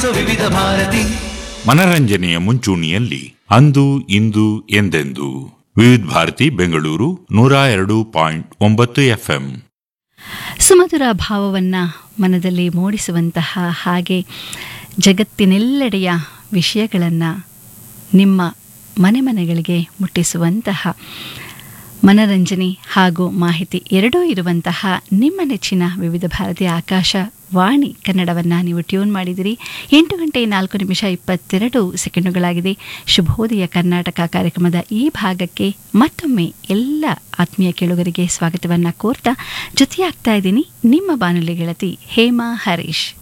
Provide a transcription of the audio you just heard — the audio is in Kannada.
ವಿವಿಧ ಭಾರತಿ ಮನರಂಜನೆಯ ಮುಂಚೂಣಿಯಲ್ಲಿ ಅಂದು ಇಂದು ಎಂದೆಂದು ವಿವಿಧ ಭಾರತಿ ಬೆಂಗಳೂರು ನೂರ ಎರಡು ಪಾಯಿಂಟ್ ಒಂಬತ್ತು ಎಫ್ಎಂ ಸುಮಧುರ ಭಾವವನ್ನ ಮನದಲ್ಲಿ ಮೂಡಿಸುವಂತಹ ಹಾಗೆ ಜಗತ್ತಿನೆಲ್ಲೆಡೆಯ ವಿಷಯಗಳನ್ನು ನಿಮ್ಮ ಮನೆ ಮನೆಗಳಿಗೆ ಮುಟ್ಟಿಸುವಂತಹ ಮನರಂಜನೆ ಹಾಗೂ ಮಾಹಿತಿ ಎರಡೂ ಇರುವಂತಹ ನಿಮ್ಮ ನೆಚ್ಚಿನ ವಿವಿಧ ಭಾರತೀಯ ಆಕಾಶ ವಾಣಿ ಕನ್ನಡವನ್ನು ನೀವು ಟ್ಯೂನ್ ಮಾಡಿದಿರಿ ಎಂಟು ಗಂಟೆ ನಾಲ್ಕು ನಿಮಿಷ ಇಪ್ಪತ್ತೆರಡು ಸೆಕೆಂಡುಗಳಾಗಿದೆ ಶುಭೋದಯ ಕರ್ನಾಟಕ ಕಾರ್ಯಕ್ರಮದ ಈ ಭಾಗಕ್ಕೆ ಮತ್ತೊಮ್ಮೆ ಎಲ್ಲ ಆತ್ಮೀಯ ಕೇಳುಗರಿಗೆ ಸ್ವಾಗತವನ್ನು ಕೋರ್ತಾ ಜೊತೆಯಾಗ್ತಾ ಇದ್ದೀನಿ ನಿಮ್ಮ ಬಾನುಲಿ ಗೆಳತಿ ಹೇಮಾ ಹರೀಶ್